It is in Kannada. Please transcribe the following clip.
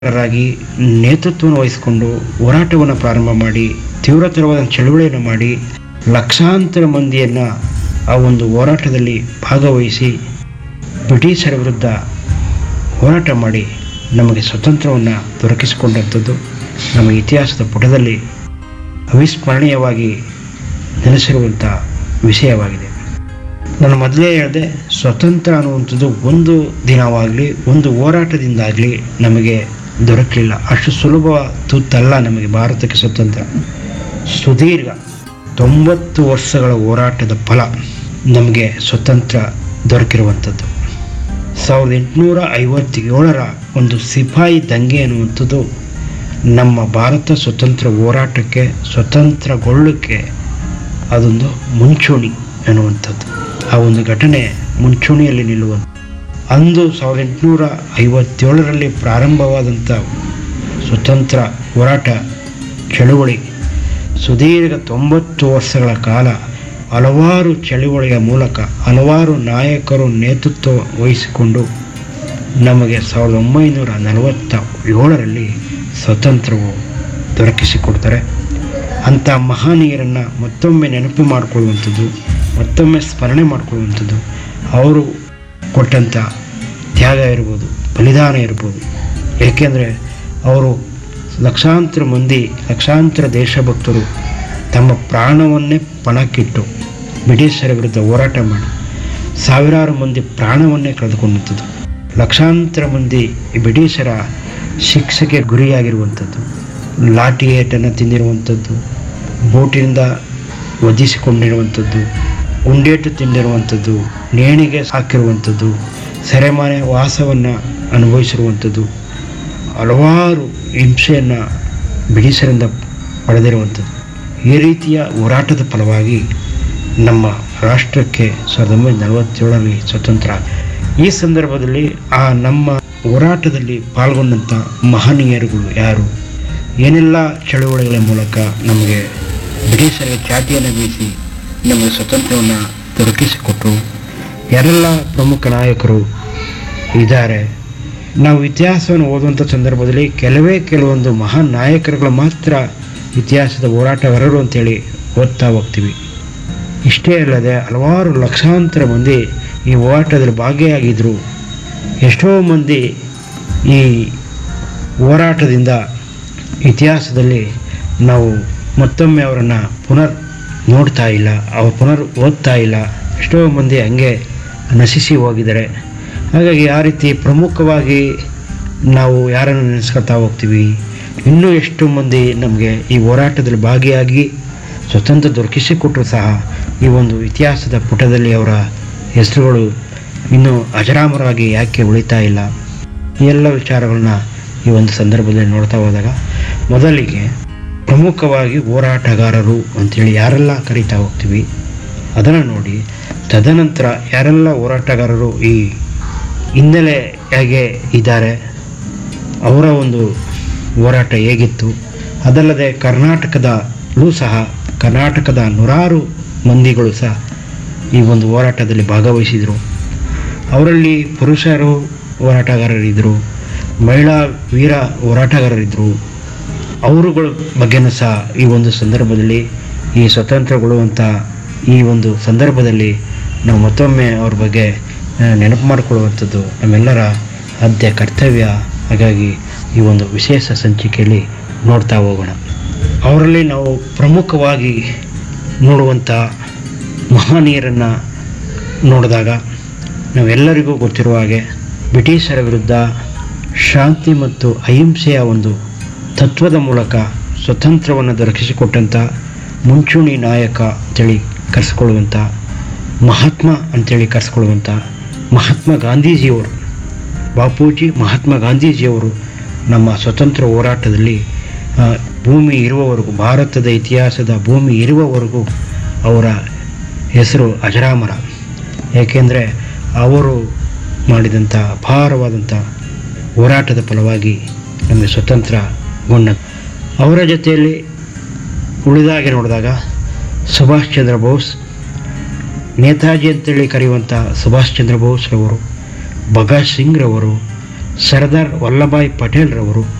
ರಾಗಿ ನೇತೃತ್ವವನ್ನು ವಹಿಸಿಕೊಂಡು ಹೋರಾಟವನ್ನು ಪ್ರಾರಂಭ ಮಾಡಿ ತೀವ್ರತರವಾದ ಚಳುವಳಿಯನ್ನು ಮಾಡಿ ಲಕ್ಷಾಂತರ ಮಂದಿಯನ್ನು ಆ ಒಂದು ಹೋರಾಟದಲ್ಲಿ ಭಾಗವಹಿಸಿ ಬ್ರಿಟಿಷರ ವಿರುದ್ಧ ಹೋರಾಟ ಮಾಡಿ ನಮಗೆ ಸ್ವತಂತ್ರವನ್ನು ದೊರಕಿಸಿಕೊಂಡಂಥದ್ದು ನಮ್ಮ ಇತಿಹಾಸದ ಪುಟದಲ್ಲಿ ಅವಿಸ್ಮರಣೀಯವಾಗಿ ನೆಲೆಸಿರುವಂಥ ವಿಷಯವಾಗಿದೆ ನಾನು ಮೊದಲೇ ಹೇಳಿದೆ ಸ್ವತಂತ್ರ ಅನ್ನುವಂಥದ್ದು ಒಂದು ದಿನವಾಗಲಿ ಒಂದು ಹೋರಾಟದಿಂದಾಗಲಿ ನಮಗೆ ದೊರಕಲಿಲ್ಲ ಅಷ್ಟು ಸುಲಭ ತುತ್ತಲ್ಲ ನಮಗೆ ಭಾರತಕ್ಕೆ ಸ್ವತಂತ್ರ ಸುದೀರ್ಘ ತೊಂಬತ್ತು ವರ್ಷಗಳ ಹೋರಾಟದ ಫಲ ನಮಗೆ ಸ್ವತಂತ್ರ ದೊರಕಿರುವಂಥದ್ದು ಸಾವಿರದ ಎಂಟುನೂರ ಐವತ್ತೇಳರ ಒಂದು ಸಿಪಾಯಿ ದಂಗೆ ಅನ್ನುವಂಥದ್ದು ನಮ್ಮ ಭಾರತ ಸ್ವತಂತ್ರ ಹೋರಾಟಕ್ಕೆ ಸ್ವತಂತ್ರಗೊಳ್ಳಕ್ಕೆ ಅದೊಂದು ಮುಂಚೂಣಿ ಅನ್ನುವಂಥದ್ದು ಆ ಒಂದು ಘಟನೆ ಮುಂಚೂಣಿಯಲ್ಲಿ ನಿಲ್ಲುವಂಥ ಅಂದು ಸಾವಿರದ ಎಂಟುನೂರ ಐವತ್ತೇಳರಲ್ಲಿ ಪ್ರಾರಂಭವಾದಂಥ ಸ್ವತಂತ್ರ ಹೋರಾಟ ಚಳುವಳಿ ಸುದೀರ್ಘ ತೊಂಬತ್ತು ವರ್ಷಗಳ ಕಾಲ ಹಲವಾರು ಚಳುವಳಿಯ ಮೂಲಕ ಹಲವಾರು ನಾಯಕರು ನೇತೃತ್ವ ವಹಿಸಿಕೊಂಡು ನಮಗೆ ಸಾವಿರದ ಒಂಬೈನೂರ ನಲವತ್ತ ಏಳರಲ್ಲಿ ಸ್ವತಂತ್ರವು ದೊರಕಿಸಿಕೊಡ್ತಾರೆ ಅಂಥ ಮಹನೀಯರನ್ನು ಮತ್ತೊಮ್ಮೆ ನೆನಪು ಮಾಡಿಕೊಳ್ಳುವಂಥದ್ದು ಮತ್ತೊಮ್ಮೆ ಸ್ಮರಣೆ ಮಾಡಿಕೊಳ್ಳುವಂಥದ್ದು ಅವರು ಕೊಟ್ಟಂಥ ತ್ಯಾಗ ಇರ್ಬೋದು ಬಲಿದಾನ ಇರ್ಬೋದು ಏಕೆಂದರೆ ಅವರು ಲಕ್ಷಾಂತರ ಮಂದಿ ಲಕ್ಷಾಂತರ ದೇಶಭಕ್ತರು ತಮ್ಮ ಪ್ರಾಣವನ್ನೇ ಪಣಕ್ಕಿಟ್ಟು ಬ್ರಿಟಿಷರ ವಿರುದ್ಧ ಹೋರಾಟ ಮಾಡಿ ಸಾವಿರಾರು ಮಂದಿ ಪ್ರಾಣವನ್ನೇ ಕಳೆದುಕೊಂಡಂಥದ್ದು ಲಕ್ಷಾಂತರ ಮಂದಿ ಈ ಬ್ರಿಟಿಷರ ಶಿಕ್ಷೆಗೆ ಗುರಿಯಾಗಿರುವಂಥದ್ದು ಲಾಠಿ ಏಟನ್ನು ತಿಂದಿರುವಂಥದ್ದು ಬೋಟಿನಿಂದ ವಧಿಸಿಕೊಂಡಿರುವಂಥದ್ದು ಉಂಡೇಟು ತಿಂದಿರುವಂಥದ್ದು ನೇಣಿಗೆ ಹಾಕಿರುವಂಥದ್ದು ಸೆರೆಮನೆ ವಾಸವನ್ನು ಅನುಭವಿಸಿರುವಂಥದ್ದು ಹಲವಾರು ಹಿಂಸೆಯನ್ನು ಬ್ರಿಟಿಷರಿಂದ ಪಡೆದಿರುವಂಥದ್ದು ಈ ರೀತಿಯ ಹೋರಾಟದ ಫಲವಾಗಿ ನಮ್ಮ ರಾಷ್ಟ್ರಕ್ಕೆ ಸಾವಿರದ ಒಂಬೈನೂರ ನಲವತ್ತೇಳರಲ್ಲಿ ಸ್ವತಂತ್ರ ಈ ಸಂದರ್ಭದಲ್ಲಿ ಆ ನಮ್ಮ ಹೋರಾಟದಲ್ಲಿ ಪಾಲ್ಗೊಂಡಂಥ ಮಹನೀಯರುಗಳು ಯಾರು ಏನೆಲ್ಲ ಚಳುವಳಿಗಳ ಮೂಲಕ ನಮಗೆ ಬ್ರಿಟಿಷರಿಗೆ ಚಾಟಿಯನ್ನು ಬೀಸಿ ನಮಗೆ ಸ್ವತಂತ್ರವನ್ನು ದೊರಕಿಸಿಕೊಟ್ಟರು ಯಾರೆಲ್ಲ ಪ್ರಮುಖ ನಾಯಕರು ಇದ್ದಾರೆ ನಾವು ಇತಿಹಾಸವನ್ನು ಓದುವಂಥ ಸಂದರ್ಭದಲ್ಲಿ ಕೆಲವೇ ಕೆಲವೊಂದು ಮಹಾನ್ ನಾಯಕರುಗಳು ಮಾತ್ರ ಇತಿಹಾಸದ ಹೋರಾಟಗಾರರು ಅಂತೇಳಿ ಓದ್ತಾ ಹೋಗ್ತೀವಿ ಇಷ್ಟೇ ಅಲ್ಲದೆ ಹಲವಾರು ಲಕ್ಷಾಂತರ ಮಂದಿ ಈ ಹೋರಾಟದಲ್ಲಿ ಭಾಗಿಯಾಗಿದ್ದರು ಎಷ್ಟೋ ಮಂದಿ ಈ ಹೋರಾಟದಿಂದ ಇತಿಹಾಸದಲ್ಲಿ ನಾವು ಮತ್ತೊಮ್ಮೆ ಅವರನ್ನು ಪುನರ್ ನೋಡ್ತಾ ಇಲ್ಲ ಅವ್ರು ಪುನರ್ ಓದ್ತಾ ಇಲ್ಲ ಎಷ್ಟೋ ಮಂದಿ ಹಂಗೆ ನಶಿಸಿ ಹೋಗಿದ್ದಾರೆ ಹಾಗಾಗಿ ಆ ರೀತಿ ಪ್ರಮುಖವಾಗಿ ನಾವು ಯಾರನ್ನು ನೆನೆಸ್ಕೊತಾ ಹೋಗ್ತೀವಿ ಇನ್ನೂ ಎಷ್ಟು ಮಂದಿ ನಮಗೆ ಈ ಹೋರಾಟದಲ್ಲಿ ಭಾಗಿಯಾಗಿ ಸ್ವತಂತ್ರ ದೊರಕಿಸಿಕೊಟ್ಟರು ಸಹ ಈ ಒಂದು ಇತಿಹಾಸದ ಪುಟದಲ್ಲಿ ಅವರ ಹೆಸರುಗಳು ಇನ್ನೂ ಅಜರಾಮರವಾಗಿ ಯಾಕೆ ಉಳಿತಾ ಇಲ್ಲ ಈ ಎಲ್ಲ ವಿಚಾರಗಳನ್ನ ಈ ಒಂದು ಸಂದರ್ಭದಲ್ಲಿ ನೋಡ್ತಾ ಹೋದಾಗ ಮೊದಲಿಗೆ ಪ್ರಮುಖವಾಗಿ ಹೋರಾಟಗಾರರು ಅಂತೇಳಿ ಯಾರೆಲ್ಲ ಕರೀತಾ ಹೋಗ್ತೀವಿ ಅದನ್ನು ನೋಡಿ ತದನಂತರ ಯಾರೆಲ್ಲ ಹೋರಾಟಗಾರರು ಈ ಹಿನ್ನೆಲೆ ಹೇಗೆ ಇದ್ದಾರೆ ಅವರ ಒಂದು ಹೋರಾಟ ಹೇಗಿತ್ತು ಅದಲ್ಲದೆ ಕರ್ನಾಟಕದಲ್ಲೂ ಸಹ ಕರ್ನಾಟಕದ ನೂರಾರು ಮಂದಿಗಳು ಸಹ ಈ ಒಂದು ಹೋರಾಟದಲ್ಲಿ ಭಾಗವಹಿಸಿದರು ಅವರಲ್ಲಿ ಪುರುಷರು ಹೋರಾಟಗಾರರಿದ್ದರು ಮಹಿಳಾ ವೀರ ಹೋರಾಟಗಾರರಿದ್ದರು ಅವರುಗಳ ಬಗ್ಗೆನೂ ಸಹ ಈ ಒಂದು ಸಂದರ್ಭದಲ್ಲಿ ಈ ಸ್ವತಂತ್ರಗೊಳ್ಳುವಂಥ ಈ ಒಂದು ಸಂದರ್ಭದಲ್ಲಿ ನಾವು ಮತ್ತೊಮ್ಮೆ ಅವ್ರ ಬಗ್ಗೆ ಆ, ನೆನಪು ಮಾಡಿಕೊಳ್ಳುವಂಥದ್ದು ನಮ್ಮೆಲ್ಲರ ಆದ್ಯ ಕರ್ತವ್ಯ ಹಾಗಾಗಿ ಈ ಒಂದು ವಿಶೇಷ ಸಂಚಿಕೆಯಲ್ಲಿ ನೋಡ್ತಾ ಹೋಗೋಣ ಅವರಲ್ಲಿ ನಾವು ಪ್ರಮುಖವಾಗಿ ನೋಡುವಂಥ ಮಹನೀಯರನ್ನು ನೋಡಿದಾಗ ನಾವೆಲ್ಲರಿಗೂ ಗೊತ್ತಿರುವ ಹಾಗೆ ಬ್ರಿಟಿಷರ ವಿರುದ್ಧ ಶಾಂತಿ ಮತ್ತು ಅಹಿಂಸೆಯ ಒಂದು ತತ್ವದ ಮೂಲಕ ಸ್ವತಂತ್ರವನ್ನು ದೊರಕಿಸಿಕೊಟ್ಟಂಥ ಮುಂಚೂಣಿ ನಾಯಕ ಅಂತೇಳಿ ಕರೆಸಿಕೊಳ್ಳುವಂಥ ಮಹಾತ್ಮ ಅಂತೇಳಿ ಕರೆಸಿಕೊಳ್ಳುವಂಥ ಮಹಾತ್ಮ ಗಾಂಧೀಜಿಯವರು ಬಾಪೂಜಿ ಮಹಾತ್ಮ ಗಾಂಧೀಜಿಯವರು ನಮ್ಮ ಸ್ವತಂತ್ರ ಹೋರಾಟದಲ್ಲಿ ಆ, ಭೂಮಿ ಇರುವವರೆಗೂ ಭಾರತದ ಇತಿಹಾಸದ ಭೂಮಿ ಇರುವವರೆಗೂ ಅವರ ಹೆಸರು ಅಜರಾಮರ ಏಕೆಂದರೆ ಅವರು ಮಾಡಿದಂಥ ಅಪಾರವಾದಂಥ ಹೋರಾಟದ ಫಲವಾಗಿ ನಮಗೆ ಸ್ವತಂತ್ರಗೊಂಡ ಅವರ ಜೊತೆಯಲ್ಲಿ ಉಳಿದಾಗೆ ನೋಡಿದಾಗ ಸುಭಾಷ್ ಚಂದ್ರ ಬೋಸ್ ನೇತಾಜಿ ಅಂತೇಳಿ ಕರೆಯುವಂಥ ಸುಭಾಷ್ ಚಂದ್ರ ಬೋಸ್ರವರು ಭಗತ್ ಸಿಂಗ್ರವರು ಸರ್ದಾರ್ ವಲ್ಲಭಾಯ್ ಪಟೇಲ್ರವರು